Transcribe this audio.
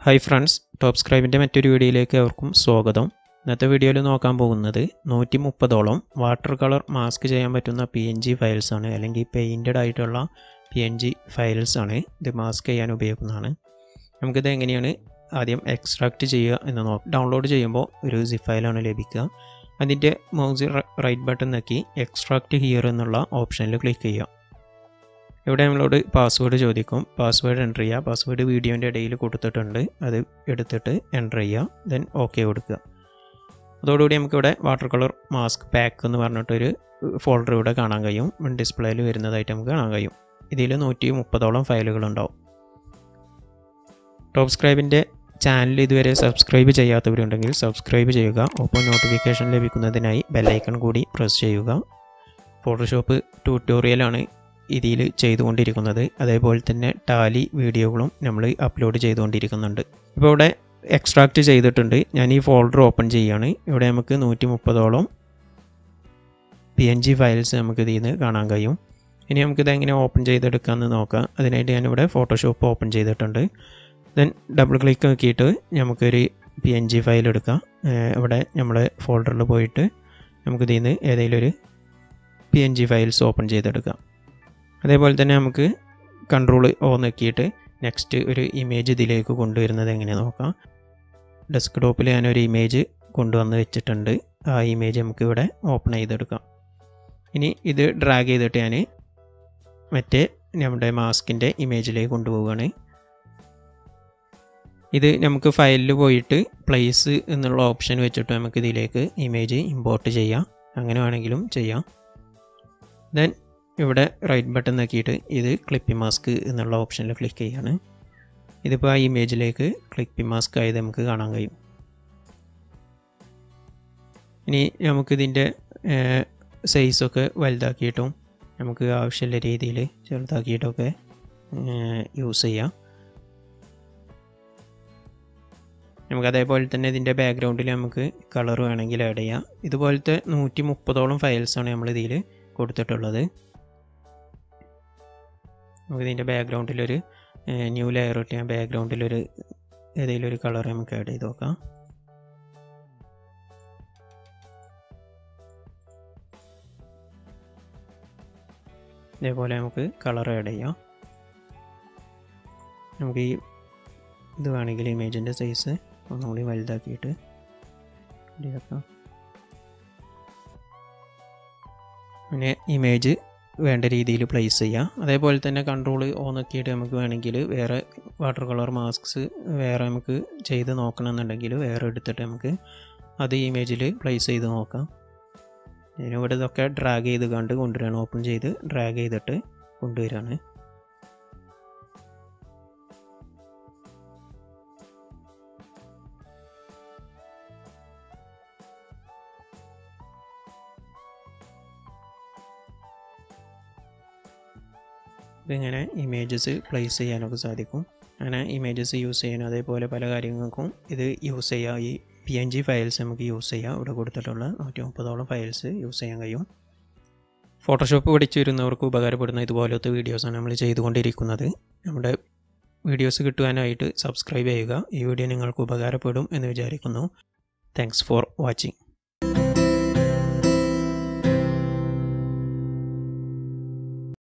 hi friends top സ്ക്രൈബിൻ്റെ മറ്റൊരു വീഡിയോയിലേക്ക് അവർക്കും സ്വാഗതം ഇന്നത്തെ വീഡിയോയിൽ നോക്കാൻ പോകുന്നത് നൂറ്റി മുപ്പതോളം വാട്ടർ കളർ മാസ്ക് ചെയ്യാൻ പറ്റുന്ന പി എൻ ജി ഫയൽസ് ആണ് അല്ലെങ്കിൽ പെയിൻറ്റഡ് ആയിട്ടുള്ള പി എൻ ജി ഫയൽസ് ആണ് ഇത് മാസ്ക് ചെയ്യാൻ ഉപയോഗിക്കുന്നതാണ് നമുക്കിത് എങ്ങനെയാണ് ആദ്യം എക്സ്ട്രാക്റ്റ് ചെയ്യുക എന്ന് നോക്കാം ഡൗൺലോഡ് ചെയ്യുമ്പോൾ ഒരു സിപ്പ് ഫയലാണ് ലഭിക്കുക അതിൻ്റെ മൗസ് റൈറ്റ് ബട്ടൺ നോക്കി എക്സ്ട്രാക്റ്റ് ഹിയർ എന്നുള്ള ഓപ്ഷനിൽ ക്ലിക്ക് ചെയ്യുക ഇവിടെ നമ്മളോട് പാസ്വേഡ് ചോദിക്കും പാസ്വേഡ് എൻ്റർ ചെയ്യുക പാസ്വേഡ് വീഡിയോൻ്റെ ഇടയിൽ കൊടുത്തിട്ടുണ്ട് അത് എടുത്തിട്ട് എൻ്റർ ചെയ്യുക ദെൻ ഓക്കെ കൊടുക്കുക അതോടുകൂടി നമുക്കിവിടെ വാട്ടർ കളർ മാസ്ക് പാക്ക് എന്ന് പറഞ്ഞിട്ടൊരു ഫോൾഡർ ഇവിടെ കാണാൻ കഴിയും ഡിസ്പ്ലേയിൽ വരുന്നതായിട്ട് നമുക്ക് കാണാൻ കഴിയും ഇതിൽ നൂറ്റി മുപ്പതോളം ഫയലുകളുണ്ടാവും ടോപ്പ് സ്ക്രൈബിൻ്റെ ചാനൽ ഇതുവരെ സബ്സ്ക്രൈബ് ചെയ്യാത്തവരുണ്ടെങ്കിൽ സബ്സ്ക്രൈബ് ചെയ്യുക ഒപ്പം നോട്ടിഫിക്കേഷൻ ലഭിക്കുന്നതിനായി ബെല്ലൈക്കൺ കൂടി പ്രസ് ചെയ്യുക ഫോട്ടോഷോപ്പ് ട്യൂട്ടോറിയലാണ് ഇതിൽ ചെയ്തുകൊണ്ടിരിക്കുന്നത് അതേപോലെ തന്നെ ടാലി വീഡിയോകളും നമ്മൾ അപ്ലോഡ് ചെയ്തുകൊണ്ടിരിക്കുന്നുണ്ട് ഇപ്പോൾ ഇവിടെ എക്സ്ട്രാക്റ്റ് ചെയ്തിട്ടുണ്ട് ഞാൻ ഈ ഫോൾഡർ ഓപ്പൺ ചെയ്യുകയാണ് ഇവിടെ നമുക്ക് നൂറ്റി മുപ്പതോളം പി എൻ ജി ഫയൽസ് നമുക്ക് ഇതിൽ നിന്ന് കാണാൻ കഴിയും ഇനി നമുക്കിത് എങ്ങനെ ഓപ്പൺ ചെയ്തെടുക്കാമെന്ന് നോക്കാം അതിനായിട്ട് ഞാനിവിടെ ഫോട്ടോഷോപ്പ് ഓപ്പൺ ചെയ്തിട്ടുണ്ട് ദെൻ ഡബിൾ ക്ലിക്ക് നോക്കിയിട്ട് നമുക്കൊരു പി എൻ ജി ഫയൽ എടുക്കാം ഇവിടെ നമ്മുടെ ഫോൾഡറിൽ പോയിട്ട് നമുക്കിതിൽ നിന്ന് ഏതെങ്കിലും ഒരു P N G files open ചെയ്തെടുക്കാം അതേപോലെ തന്നെ നമുക്ക് കൺട്രോൾ ഓ നോക്കിയിട്ട് നെക്സ്റ്റ് ഒരു ഇമേജ് ഇതിലേക്ക് കൊണ്ടുവരുന്നത് എങ്ങനെയാണെന്ന് നോക്കാം ഡെസ്ക്ടോപ്പിൽ ഞാനൊരു ഇമേജ് കൊണ്ടുവന്ന് വെച്ചിട്ടുണ്ട് ആ ഇമേജ് നമുക്ക് ഇവിടെ ഓപ്പൺ ചെയ്തെടുക്കാം ഇനി ഇത് ഡ്രാഗ് ചെയ്തിട്ട് ഞാൻ മറ്റേ നമ്മുടെ മാസ്കിൻ്റെ ഇമേജിലേക്ക് കൊണ്ടുപോവുകയാണ് ഇത് നമുക്ക് ഫയലിൽ പോയിട്ട് പ്ലേസ് എന്നുള്ള ഓപ്ഷൻ വെച്ചിട്ട് നമുക്ക് ഇതിലേക്ക് ഇമേജ് ഇമ്പോർട്ട് ചെയ്യാം അങ്ങനെ വേണമെങ്കിലും ചെയ്യാം ദെൻ ഇവിടെ റൈറ്റ് ബട്ടൺ നോക്കിയിട്ട് ഇത് ക്ലിപ്പി മാസ്ക് എന്നുള്ള ഓപ്ഷനിൽ ക്ലിക്ക് ചെയ്യാണ് ഇതിപ്പോൾ ആ ഇമേജിലേക്ക് ക്ലിപ്പി മാസ്ക് ആയത് നമുക്ക് കാണാൻ കഴിയും ഇനി നമുക്കിതിൻ്റെ സൈസൊക്കെ വലുതാക്കിയിട്ടും നമുക്ക് ആവശ്യമുള്ള രീതിയിൽ ചെറുതാക്കിയിട്ടൊക്കെ യൂസ് ചെയ്യാം നമുക്ക് അതേപോലെ തന്നെ ഇതിൻ്റെ ബാക്ക്ഗ്രൗണ്ടിൽ നമുക്ക് കളർ വേണമെങ്കിൽ ആഡ് ചെയ്യാം ഇതുപോലത്തെ നൂറ്റി മുപ്പതോളം ഫയൽസാണ് നമ്മൾ ഇതിൽ കൊടുത്തിട്ടുള്ളത് നമുക്ക് ഇതിൻ്റെ ബാക്ക്ഗ്രൗണ്ടിലൊരു ന്യൂ ലെയർ ഇട്ട് ഞാൻ ബാക്ക്ഗ്രൗണ്ടിലൊരു ഏതെങ്കിലും ഒരു കളർ നമുക്ക് ആഡ് ചെയ്ത് നോക്കാം ഇതേപോലെ നമുക്ക് കളർ ആഡ് ചെയ്യാം നമുക്ക് ഈ ഇത് വേണമെങ്കിൽ ഇമേജിൻ്റെ സൈസ് ഒന്നുകൂടി വലുതാക്കിയിട്ട് ഇതാക്കാം പിന്നെ ഇമേജ് വേണ്ട രീതിയിൽ പ്ലേസ് ചെയ്യാം അതേപോലെ തന്നെ കൺട്രോൾ ഓൺ ആക്കിയിട്ട് നമുക്ക് വേണമെങ്കിൽ വേറെ വാട്ടർ കളർ മാസ്ക്സ് വേറെ നമുക്ക് ചെയ്ത് നോക്കണമെന്നുണ്ടെങ്കിൽ വേറെ എടുത്തിട്ട് നമുക്ക് അത് ഇമേജിൽ പ്ലേസ് ചെയ്ത് നോക്കാം ഞാനിവിടെ ഇതൊക്കെ ഡ്രാഗ് ചെയ്ത് കണ്ട് കൊണ്ടുവരികയാണ് ഓപ്പൺ ചെയ്ത് ഡ്രാഗ് ചെയ്തിട്ട് കൊണ്ടുവരികയാണ് ഇതിങ്ങനെ ഇമേജസ് പ്ലേസ് ചെയ്യാനൊക്കെ സാധിക്കും അങ്ങനെ ഇമേജസ് യൂസ് ചെയ്യാനും അതേപോലെ പല കാര്യങ്ങൾക്കും ഇത് യൂസ് ചെയ്യാം ഈ പി എൻ ജി ഫയൽസ് നമുക്ക് യൂസ് ചെയ്യാം ഇവിടെ കൊടുത്തിട്ടുള്ള നൂറ്റി മുപ്പതോളം ഫയൽസ് യൂസ് ചെയ്യാൻ കഴിയും ഫോട്ടോഷോപ്പ് പഠിച്ചു വരുന്നവർക്ക് ഉപകാരപ്പെടുന്ന ഇതുപോലത്തെ വീഡിയോസാണ് നമ്മൾ ചെയ്തുകൊണ്ടിരിക്കുന്നത് നമ്മുടെ വീഡിയോസ് കിട്ടുവാനായിട്ട് സബ്സ്ക്രൈബ് ചെയ്യുക ഈ വീഡിയോ നിങ്ങൾക്ക് ഉപകാരപ്പെടും എന്ന് വിചാരിക്കുന്നു താങ്ക്സ് ഫോർ വാച്ചിങ്